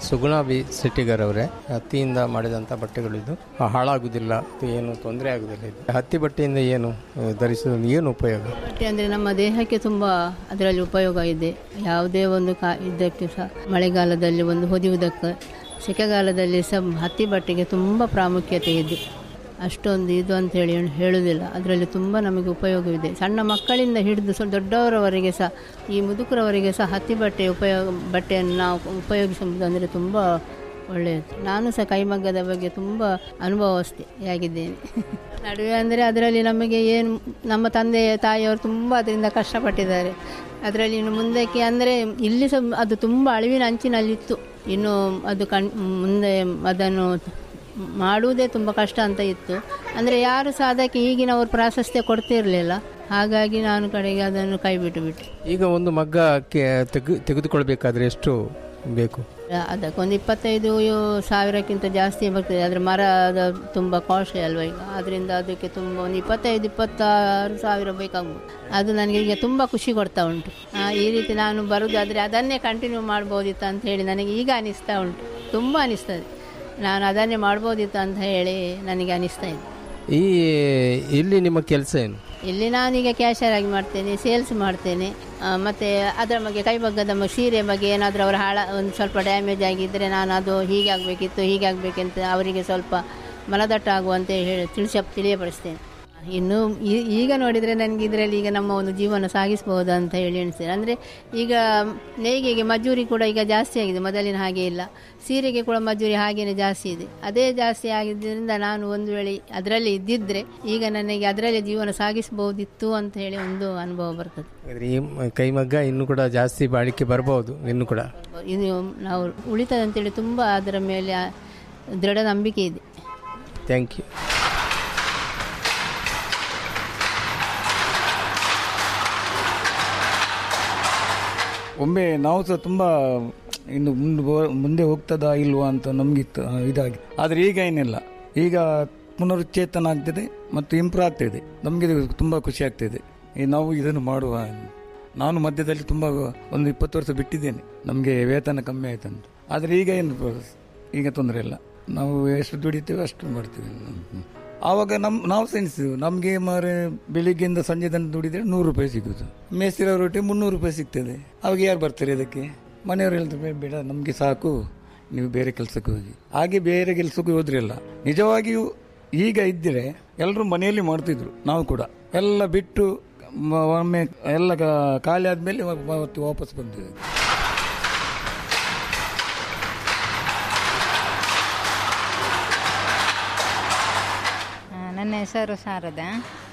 ಸುಗುಣ B ಸಿಟ್ಟಿಗರ್ ಅವರೇ ಹತ್ತಿಯಿಂದ ಮಾಡಿದಂಥ ಬಟ್ಟೆಗಳು ಇದು ಆ, ಹಾಳಾಗುವುದಿಲ್ಲ ಇದು ಏನು ತೊಂದರೆ ಆಗುವುದಿಲ್ಲ ಇದು ಹತ್ತಿ ಬಟ್ಟೆಯಿಂದ ಏನು ಆ, ಧರಿಸುವುದು ಏನು ಉಪಯೋಗ ಬಟ್ಟೆ ಅಂದರೆ ನಮ್ಮ ದೇಹಕ್ಕೆ ತುಂಬ ಅದರಲ್ಲಿ ಉಪಯೋಗ ಇದೆ ಯಾವುದೇ ಒಂದು ಕಾ ಇದಕ್ಕೆ ಸಹ ಮಳೆಗಾಲದಲ್ಲಿ ಒಂದು ಹೊದಿಯುವುದಕ್ಕೆ ಸೆಕೆಗಾಲದಲ್ಲಿ ಸಹ ಹತ್ತಿ ಬಟ್ಟೆಗೆ ತುಂಬ ಪ್ರಾಮುಖ್ಯತೆ ಇದೆ ಅಷ್ಟೊಂದು ಇದು ಅಂತ ಹೇಳಿ ಹೇಳುವುದಿಲ್ಲ ಅದರಲ್ಲಿ ತುಂಬ ನಮಗೆ ಉಪಯೋಗವಿದೆ ಸಣ್ಣ ಮಕ್ಕಳಿಂದ ಹಿಡಿದು ಸ್ವಲ್ಪ ದೊಡ್ಡವರವರೆಗೆ ಸಹ ಈ ಮುದುಕರವರೆಗೆ ಸಹ ಹತ್ತಿ ಬಟ್ಟೆ ಉಪಯೋಗ ಬಟ್ಟೆಯನ್ನು ನಾವು ಉಪಯೋಗಿಸುವುದು ಅಂದರೆ ತುಂಬ ಒಳ್ಳೆಯದು ನಾನು ಸಹ ಕೈಮಗ್ಗದ ಬಗ್ಗೆ ತುಂಬ ಅನುಭವಸ್ಥಿಯಾಗಿದ್ದೇನೆ ನಡುವೆ ಅಂದರೆ ಅದರಲ್ಲಿ ನಮಗೆ ಏನು ನಮ್ಮ ತಂದೆ ತಾಯಿಯವರು ತುಂಬ ಅದರಿಂದ ಕಷ್ಟಪಟ್ಟಿದ್ದಾರೆ ಅದರಲ್ಲಿ ಇನ್ನು ಮುಂದಕ್ಕೆ ಅಂದರೆ ಇಲ್ಲಿ ಸಹ ಅದು ತುಂಬ ಅಳಿವಿನ ಅಂಚಿನಲ್ಲಿತ್ತು ಇನ್ನು ಅದು ಕಣ್ ಮುಂದೆ ಅದನ್ನು ಮಾಡುವುದೇ ತುಂಬ ಕಷ್ಟ ಅಂತ ಇತ್ತು ಅಂದರೆ ಯಾರು ಸಹ ಅದಕ್ಕೆ ಈಗಿನವರು ಪ್ರಾಶಸ್ತ್ಯ ಕೊಡ್ತಿರಲಿಲ್ಲ ಹಾಗಾಗಿ ನಾನು ಕಡೆಗೆ ಅದನ್ನು ಕೈ ಬಿಟ್ಟು ಬಿಟ್ಟೆ ಈಗ ಒಂದು ಮಗ್ಗ ಕೆ- ತೆಗೆ ತೆಗೆದುಕೊಳ್ಬೇಕಾದ್ರೆ ಎಷ್ಟು ಬೇಕು ಅದಕ್ಕೊಂದು ಇಪ್ಪತ್ತೈದು ಸಾವಿರಕ್ಕಿಂತ ಜಾಸ್ತಿ ಬರ್ತದೆ ಆದರೆ ಮರ ಅದು ತುಂಬ ಕಾಸ್ಟ್ಲಿ ಅಲ್ವಾ ಈಗ ಅದರಿಂದ ಅದಕ್ಕೆ ತುಂಬ ಒಂದು ಇಪ್ಪತ್ತೈದು ಇಪ್ಪತ್ತಾರು ಸಾವಿರ ಬೇಕಾಗ್ಬೋದು ಅದು ನನಗೆ ಈಗ ತುಂಬ ಖುಷಿ ಕೊಡ್ತಾ ಉಂಟು ಆ, ಈ ರೀತಿ ನಾನು ಬರುವುದಾದರೆ ಅದನ್ನೇ ಕಂಟಿನ್ಯೂ ಮಾಡ್ಬೋದಿತ್ತು ಅಂತ ಹೇಳಿ ನನಗೆ ಈಗ ಅನಿಸ್ತಾ ಉಂಟು ತುಂಬ ಅನಿಸ್ತದೆ ನಾನು ಅದನ್ನೇ ಮಾಡ್ಬೋದಿತ್ತು ಅಂತ ಹೇಳಿ ನನಗೆ ಅನಿಸ್ತಾ ಇದೆ ಈ ಇಲ್ಲಿ ನಿಮ್ಮ ಕೆಲಸ ಏನು ಇಲ್ಲಿ ನಾನೀಗ ಕ್ಯಾಶರ್ ಆಗಿ ಮಾಡ್ತೇನೆ ಸೇಲ್ಸ್ ಮಾಡ್ತೇನೆ ಆ, ಮತ್ತೆ ಅದರ ಬಗ್ಗೆ ಕೈಬಗ್ಗದ ಮ- ಸೀರೆ ಬಗ್ಗೆ ಏನಾದರೂ ಅವರ ಹಾಳ ಒಂದು ಸ್ವಲ್ಪ ಡ್ಯಾಮೇಜ್ ಆಗಿದ್ದರೆ ನಾನು ಅದು ಹೀಗೆ ಆಗಬೇಕಿತ್ತು ಹೀಗೆ ಆಗಬೇಕಂತ ಅವರಿಗೆ ಸ್ವಲ್ಪ ಮನದಟ್ಟಾಗುವಂತೆ ಹೇಳಿ ತಿಳಿಸ ತಿಳಿಯಪಡಿಸ್ತೇನೆ ಇನ್ನು ಈ- ಈಗ ನೋಡಿದರೆ ನನಗೆ ಇದರಲ್ಲಿ ಈಗ ನಮ್ಮ ಒಂದು ಜೀವನ ಸಾಗಿಸ್ಬೋದು ಅಂತ ಹೇಳಿ ಎಣಿಸ್ತೇನೆ ಅಂದರೆ ಈಗ ನೇಯ್ಗೆಗೆ ಮಜೂರಿ ಕೂಡ ಈಗ ಜಾಸ್ತಿ ಆಗಿದೆ ಮೊದಲಿನ ಹಾಗೆ ಇಲ್ಲ ಸೀರೆಗೆ ಕೂಡ ಮಜೂರಿ ಹಾಗೇನೆ ಜಾಸ್ತಿ ಇದೆ ಅದೇ ಜಾಸ್ತಿ ಆಗಿದ್ದರಿಂದ ನಾನು ಒಂದು ವೇಳೆ ಅದರಲ್ಲಿ ಇದ್ದಿದ್ದರೆ ಈಗ ನನಗೆ ಅದರಲ್ಲಿ ಜೀವನ ಸಾಗಿಸಬಹುದಿತ್ತು ಅಂತ ಹೇಳಿ ಒಂದು ಅನುಭವ ಬರ್ತದೆ ಹಾಗಾದ್ರೆ ಈ ಮ- ಕೈಮಗ್ಗ ಇನ್ನೂ ಕೂಡ ಜಾಸ್ತಿ ಬಾಳಿಕೆ ಬರಬಹುದು ಇನ್ನು ಕೂಡ ಇದು ನಾವು ಉಳಿತದೆ ಅಂತೇಳಿ ತುಂಬ ಅದರ ಮೇಲೆ ಆ ದೃಢ ನಂಬಿಕೆ ಇದೆ ಥ್ಯಾಂಕ್ ಯು ಒಮ್ಮೆ ನಾವು ಸಹ ತುಂಬ ಇನ್ನು ಮುಂದೆ ಬೋ- ಮುಂದೆ ಹೋಗ್ತದಾ ಇಲ್ವಾ ಅಂತ ನಮಗಿತ್ತು ಇದಾಗಿ ಆದರೆ ಈಗ ಏನಿಲ್ಲ ಈಗ ಪುನರುಚ್ಚೇತನ ಆಗ್ತಿದೆ ಮತ್ತು ಇಂಪ್ರೂವ್ ಆಗ್ತಿದೆ ನಮಗೆ ತುಂಬ ಖುಷಿ ಆಗ್ತಿದೆ ಈ ನಾವು ಇದನ್ನು ಮಾಡುವ ನಾನು ಮಧ್ಯದಲ್ಲಿ ತುಂಬ ಒಂದು ಇಪ್ಪತ್ತು ವರ್ಷ ಬಿಟ್ಟಿದ್ದೇನೆ ನಮಗೆ ವೇತನ ಕಮ್ಮಿ ಆಯ್ತಂತ ಆದರೆ ಈಗ ಏನು ಪ್ರ- ಈಗ ತೊಂದರೆ ಇಲ್ಲ ನಾವು ಎಷ್ಟು ದುಡಿತೇವೆ ಅಷ್ಟು ಮಾಡ್ತೀವಿ ಹ್ಮ್. ಆವಾಗ ನಮ್ ನಾವು ಸೆಣಿಸಿದ್ವಿ ನಮಗೆ ಮಾರೆ ಬೆಳಿಗ್ಗೆಯಿಂದ ಸಂಜೆ ತನಕ ದುಡಿದ್ರೆ ನೂರು ರೂಪಾಯಿ ಸಿಗುದು ಮೇಸ್ತಿರ ರೊಟ್ಟಿ ಮುನ್ನೂರು ರೂಪಾಯಿ ಸಿಗ್ತದೆ ಅವಾಗ ಯಾರು ಬರ್ತಾರೆ ಇದಕ್ಕೆ ಮನೆಯವರು ಹೇಳ್ತಾರೆ ಬೇಡ ನಮಗೆ ಸಾಕು ನೀವು ಬೇರೆ ಕೆಲಸಕ್ಕೆ ಹೋಗಿ ಹಾಗೆ ಬೇರೆ ಕೆಲಸಕ್ಕೆ ಹೋದ್ರಿಲ್ಲ ನಿಜವಾಗಿಯೂ ಈಗ ಇದ್ದರೆ ಎಲ್ಲರೂ ಮನೆಯಲ್ಲಿ ಮಾಡ್ತಿದ್ರು ನಾವು ಕೂಡ ಎಲ್ಲ ಬಿಟ್ಟು ಮ- ಒಮ್ಮೆ ಎಲ್ಲ ಕ- ಖಾಲಿ ಆದ್ಮೇಲೆ ಮತ್ತೆ ವಾಪಸ್ ಬಂದಿದೆ ಆ, ನನ್ನ ಹೆಸರು ಶಾರದಾ